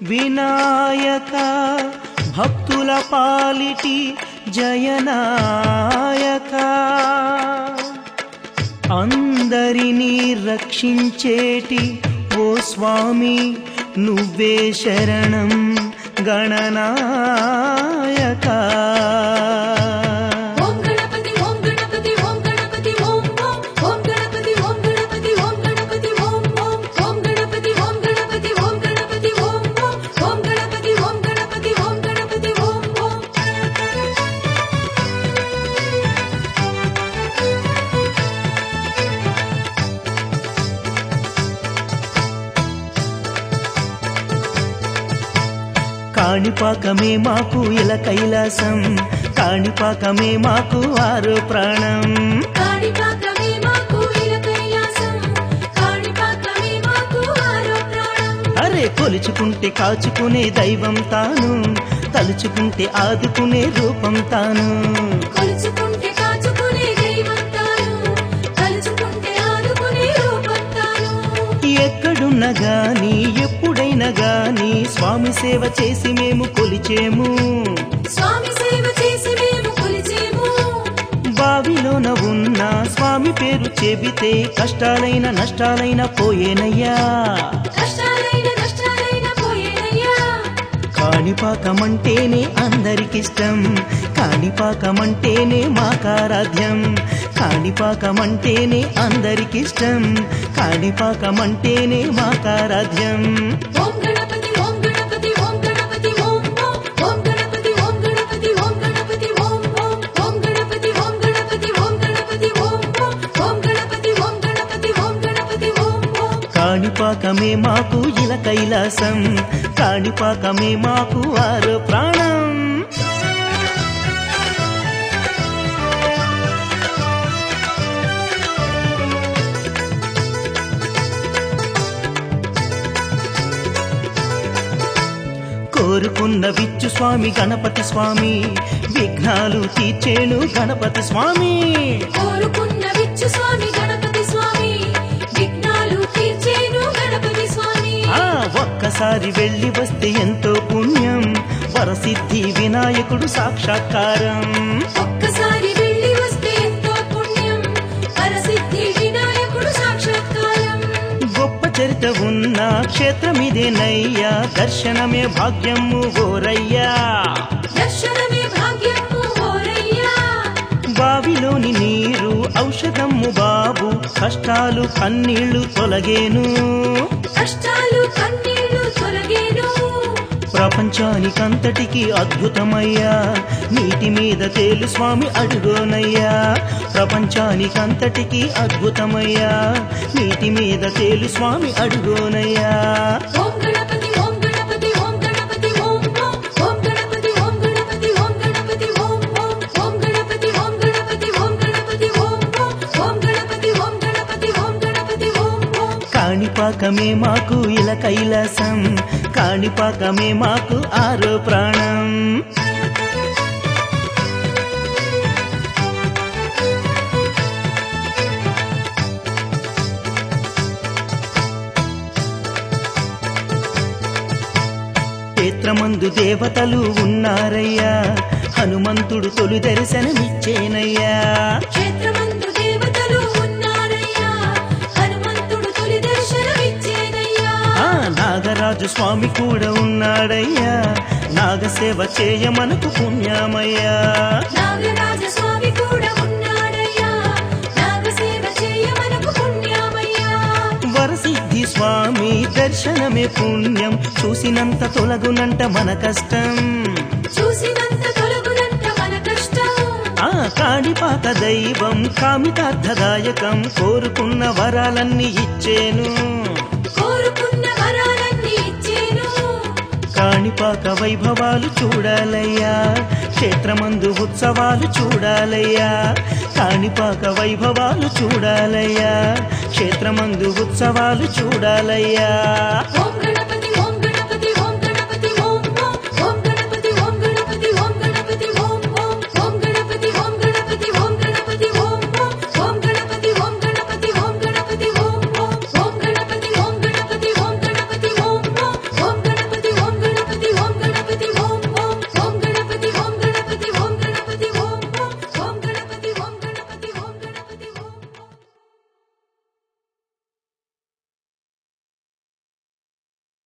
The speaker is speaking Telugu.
వినాయక భక్తుల పాలిటి జయనాయక అందరినీ రక్షించేటి ఓ స్వామి నువ్వే శరణం గణనాయక ఓం గణపతి ఓం గణపతి ఓం గణపతి ఓం ఓం ఓం గణపతి ఓం గణపతి ఓం గణపతి ఓం ఓం ఓం గణపతి ఓం గణపతి ఓం గణపతి ఓం ఓం ఓం గణపతి ఓం గణపతి ఓం గణపతి ఓం ఓం కాణిపాకమే మాకు ఇల కైలాసం కాణిపాకమే మాకు ఆరో ప్రాణం కాణిపాకమే మాకు ఇల కైలాసం కాణిపాకమే మాకు ఆరో ప్రాణం అరే కొలుచుకుంటే కాచుకునే దైవం తాను తలుచుకుంటే ఆదుకునే రూపం తాను కొలుచుకుంటే కాచుకునే దైవం తాను తలుచుకుంటే ఆదుకునే రూపం తాను ఎక్కడున్నా గాని ఎప్పుడైనా గాని స్వామి సేవ చేసి మేము కొలిచేము స్వామి సేవ చేసి మేము కొలిచేము బావిలోన ఉన్న స్వామి పేరు చెబితే కష్టాలైన నష్టాలైన పోయేనయ్యా కష్టాలైన నష్టాలైన పోయేనయ్యా కాణిపాకమంటేనే అందరికిష్టం కాణిపాకమంటేనే మాకారాధ్యం కాణిపాకమంటేనే అందరికిష్టం కాణిపాకమంటేనే మాకారాధ్యం ఓం గణపతి ఓం గణపతి ఓం గణపతి ఓం ఓం ఓం గణపతి ఓం గణపతి ఓం గణపతి ఓం ఓం ఓం గణపతి ఓం గణపతి ఓం గణపతి ఓం ఓం ఓం గణపతి ఓం గణపతి ఓం గణపతి ఓం ఓం కాణిపాకమే మాకు ఇల కైలాసం కాణిపాకమే మాకు ఆరో ప్రాణం కోరుకున్న విచ్చు స్వామి గణపతి స్వామి విఘ్నాలు తీర్చేను గణపతి స్వామి కోరుకున్న విచ్చు స్వామి గణపతి స్వామి విఘ్నాలు తీర్చేను గణపతి స్వామి ఆ ఒక్కసారి వెళ్ళి వస్తే ఎంతో పుణ్యం వరసిద్ధి వినాయకుడు సాక్షాత్కారం ఒక్కసారి వెళ్ళి వస్తే ఎంతో పుణ్యం పరసిద్ధి వినాయకుడు సాక్షాత్కారం గొప్ప చరిత ఉన్న క్షేత్రమిదేనయ్యా దర్శనమే భాగ్యము ఓరయ్యా దర్శనమే భాగ్యము ఓరయ్యా బావిలోని నీరు ఔషధము బాబు కష్టాలు కన్నీళ్లు తొలగేను కష్టాలు కన్నీళ్లు తొలగేను ప్రపంచానికంతటికి అద్భుతమయ్యా నీటి మీద తేలు స్వామి అడుగోనయ్యా ప్రపంచానికంతటికి అద్భుతమయ్యా నీటి మీద తేలు స్వామి అడుగోనయ్యా ఓం గణపతి ఓం గణపతి ఓం గణపతి ఓం ఓం ఓం గణపతి ఓం గణపతి ఓం గణపతి ఓం ఓం ఓం గణపతి ఓం గణపతి ఓం గణపతి ఓం ఓం ఓం గణపతి ఓం గణపతి ఓం గణపతి ఓం ఓం కాణిపాకమే మాకు ఇల కైలాసం కాణిపాకమే మాకు ఆరో ప్రాణం క్షేత్రమందు దేవతలు ఉన్నారయ్యా హనుమంతుడు తొలి దర్శనమిచ్చేనయ్యా క్షేత్రమందు దేవతలు ఉన్నారయ్యా హనుమంతుడు తొలి దర్శనమిచ్చేనయ్యా ఆ నాగరాజు స్వామి కూడా ఉన్నాడయ్యా నాగసేవ చేయ మనకు పుణ్యమయ్యా నాగరాజ స్వామి కూడా ఉన్నాడయ్యా నాగసేవ చేయ మనకు పుణ్యామయ్యా వరసిద్ధి స్వామి దర్శనమే పుణ్యం చూసినంత తొలగునంట మన కష్టం చూసినంత తొలగునంత మన కష్టం ఆ కాణిపాక దైవం కామితార్థదాయకం కోరుకున్న వరాలన్నీ ఇచ్చేను కోరుకున్న వరాలన్నీ ఇచ్చేను కాణిపాక వైభవాలు చూడాలయ్యా క్షేత్రమందు ఉత్సవాలు చూడాలయ్యా కాణిపాక వైభవాలు చూడాలయ్యా క్షేత్రమందు ఉత్సవాలు చూడాలయ్యా ఓం